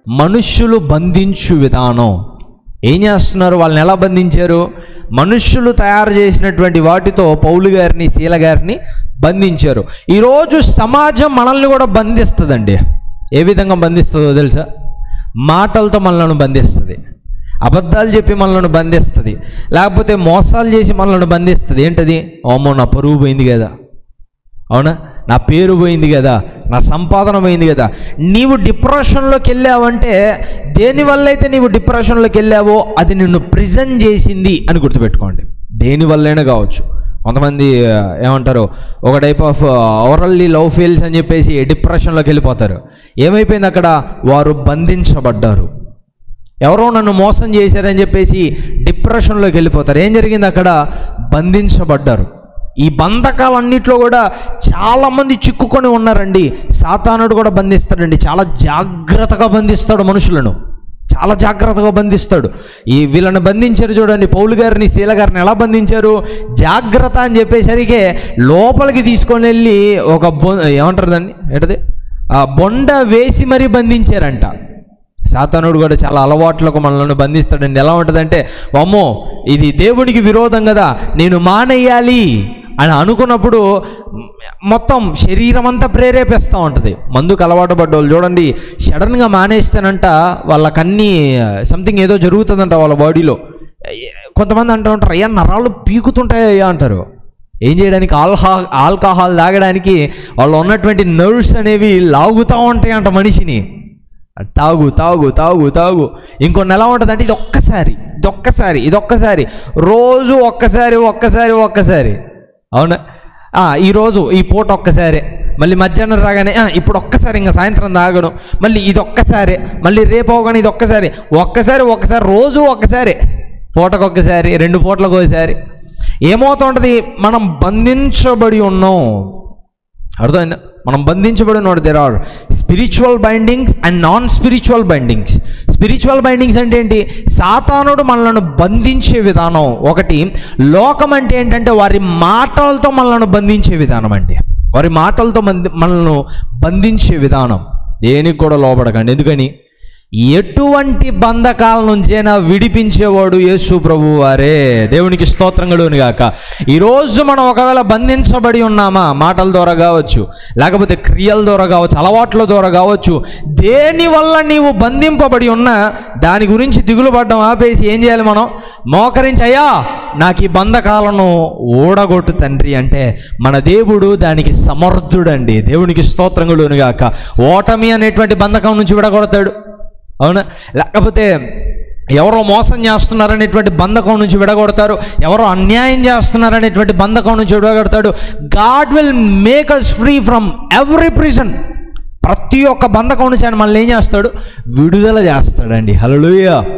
మనుష్యులు బంధించు విధానం ఏం చేస్తున్నారు వాళ్ళని ఎలా బంధించారు మనుష్యులు తయారు చేసినటువంటి వాటితో పౌలు గారిని శీల గారిని బంధించారు ఈరోజు సమాజం మనల్ని కూడా బంధిస్తుందండి ఏ విధంగా బంధిస్తుందో తెలుసా మాటలతో మనల్ని బంధిస్తుంది అబద్ధాలు చెప్పి మనల్ని బంధిస్తుంది లేకపోతే మోసాలు చేసి మనల్ని బంధిస్తుంది ఏంటది అమ్మో నా పరువు పోయింది కదా అవునా నా పేరు పోయింది కదా నా సంపాదన పోయింది కదా నీవు డిప్రెషన్లోకి వెళ్ళావంటే దేనివల్ల అయితే నీవు డిప్రెషన్లోకి వెళ్ళావో అది నిన్ను ప్రిజెంట్ చేసింది అని గుర్తుపెట్టుకోండి దేనివల్లైనా కావచ్చు కొంతమంది ఆ, ఏమంటారు ఒక type of orally love fails అని చెప్పేసి డిప్రెషన్లోకి వెళ్ళిపోతారు ఏమైపోయింది అక్కడ వారు బంధించబడ్డారు ఎవరో నన్ను మోసం చేశారని చెప్పేసి డిప్రెషన్లోకి వెళ్ళిపోతారు ఏం జరిగింది అక్కడ బంధించబడ్డారు ఈ బంధకాలన్నిట్లో కూడా చాలామంది చిక్కుకొని ఉన్నారండి సాతానుడు కూడా బంధిస్తాడండి చాలా జాగ్రత్తగా బంధిస్తాడు మనుషులను చాలా జాగ్రత్తగా బంధిస్తాడు ఈ వీళ్ళని బంధించారు చూడండి పౌలు గారిని శీల గారిని ఎలా బంధించారు జాగ్రత్త అని చెప్పేసరికి లోపలికి తీసుకొని వెళ్ళి ఒక బొ ఏమంటారు దాన్ని ఏంటది ఆ బొండ వేసి మరీ బంధించారంట సాతానుడు కూడా చాలా అలవాట్లకు మనల్ని బంధిస్తాడండి ఎలా ఉంటుందంటే అమ్మో ఇది దేవునికి విరోధం కదా నేను మానేయాలి అని అనుకున్నప్పుడు మొత్తం శరీరం అంతా ప్రేరేపిస్తూ ఉంటుంది మందుకు అలవాటు పడ్డోళ్ళు చూడండి సడన్గా మానేస్తేనంట వాళ్ళకన్నీ సంథింగ్ ఏదో జరుగుతుందంట వాళ్ళ బాడీలో కొంతమంది అంటూ ఉంటారు అయ్యా నరాలు పీకుతుంటాయ్యా అంటారు ఏం చేయడానికి ఆల్హా ఆల్కహాల్ తాగడానికి వాళ్ళు ఉన్నటువంటి నర్వ్స్ అనేవి లాగుతూ ఉంటాయంట మనిషిని తాగు తాగు తాగు తాగు ఇంకో నెల ఉంటుంది అంటే ఇది ఒక్కసారి ఇది ఒక్కసారి ఇది ఒక్కసారి రోజు ఒక్కసారి ఒక్కసారి ఒక్కసారి అవునా ఆ, ఈరోజు ఈ పూట ఒక్కసారి మళ్ళీ మధ్యాహ్నం రాగానే "ఆ, ఇప్పుడు ఒక్కసారి ఇంకా సాయంత్రం తాగను మళ్ళీ ఇది ఒక్కసారి మళ్ళీ రేపు అవగానే ఇది ఒక్కసారి ఒక్కసారి ఒక్కసారి రోజు ఒక్కసారి పూటకు ఒక్కసారి రెండు పూటలకు ఒకసారి ఏమవుతుంటుంది మనం బంధించబడి ఉన్నాం అర్థమైందా మనం బంధించబడి ఉన్నాడు there are spiritual bindings and non spiritual bindings spiritual bindings అంటే ఏంటి సాతానుడు మనల్ని బంధించే విధానం ఒకటి లోకం అంటే ఏంటంటే వారి మాటలతో మనల్ని బంధించే విధానం అండి వారి మాటలతో మంది మనల్ని బంధించే విధానం దేనికి కూడా లోపడకండి ఎందుకని ఎటువంటి బంధకాల నుంచైనా విడిపించేవాడు యేసు ప్రభు వారే దేవునికి స్తోత్రంగడును గాక ఈరోజు మనం ఒకవేళ బంధించబడి ఉన్నామా మాటల ద్వారా కావచ్చు లేకపోతే క్రియల ద్వారా కావచ్చు అలవాట్ల ద్వారా కావచ్చు దేని వల్ల నీవు బంధింపబడి ఉన్నా దాని గురించి దిగులు పడ్డం ఆపేసి ఏం చేయాలి మనం మోకరించి అయ్యా నాకు ఈ బంధకాలను ఓడగొట్టు తండ్రి అంటే మన దేవుడు దానికి సమర్థుడండి దేవునికి స్తోత్రంగుడును గాక ఓటమి అనేటువంటి బంధకం నుంచి విడగొడతాడు అవునా లేకపోతే ఎవరో మోసం చేస్తున్నారనేటువంటి బంధకం నుంచి విడగొడతారు ఎవరో అన్యాయం చేస్తున్నారనేటువంటి బంధకం నుంచి విడగొడతాడు God will make us free from every prison ప్రతి ఒక్క బంధకం నుంచి ఆయన మనల్ని ఏం చేస్తాడు విడుదల చేస్తాడండి హల్లెలూయా